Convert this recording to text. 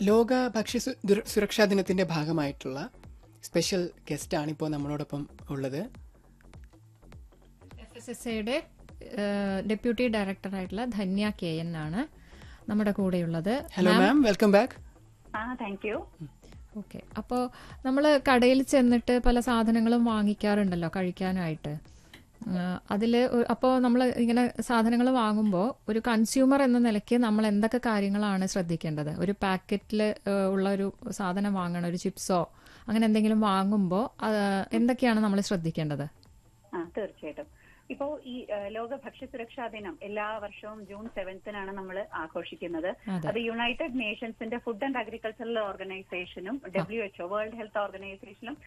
ലോക ഭക്ഷ്യ സു- ദുര- സുരക്ഷാ ദിനത്തിന്റെ ഭാഗമായിട്ടുള്ള സ്പെഷ്യൽ ഗസ്റ്റ് ആണ് ഇപ്പോൾ നമ്മളോടൊപ്പം ഉള്ളത് എഫ് എസ് എസ് എയുടെ ഡെപ്യൂട്ടി ഡയറക്ടർ ആയിട്ടുള്ള ധന്യ കെ എൻ ആണ് നമ്മുടെ കൂടെയുള്ളത് ഹലോ മാം വെൽക്കം ബാക്ക് ആ താങ്ക് യു ഓക്കെ അപ്പോൾ നമ്മൾ കടയിൽ ചെന്നിട്ട് പല സാധനങ്ങളും വാങ്ങിക്കാറുണ്ടല്ലോ കഴിക്കാനായിട്ട് അതിൽ അപ്പോൾ നമ്മൾ ഇങ്ങനെ സാധനങ്ങൾ വാങ്ങുമ്പോൾ ഒരു കൺസ്യൂമർ എന്ന നിലയ്ക്ക് നമ്മൾ എന്തൊക്കെ കാര്യങ്ങളാണ് ശ്രദ്ധിക്കേണ്ടത് ഒരു പാക്കറ്റിൽ ഉള്ള ഒരു സാധനം വാങ്ങണം ഒരു ചിപ്സോ അങ്ങനെ എന്തെങ്കിലും വാങ്ങുമ്പോൾ എന്തൊക്കെയാണ് നമ്മൾ ശ്രദ്ധിക്കേണ്ടത് ആ തീർച്ചയായിട്ടും ഇപ്പോ ഈ ആ, ലോക ഭക്ഷ്യസുരക്ഷാ ദിനം എല്ലാ വർഷവും ജൂൺ സെവൻത്തിനാണ് നമ്മൾ ആഘോഷിക്കുന്നത് അതെ. അത് യുണൈറ്റഡ് നേഷൻസിന്റെ ഫുഡ് ആൻഡ് അഗ്രികൾച്ചറൽ ഓർഗനൈസേഷനും ഡബ്ല്യു എച്ച്ഒ വേൾഡ് ഹെൽത്ത് ഓർഗനൈസേഷനും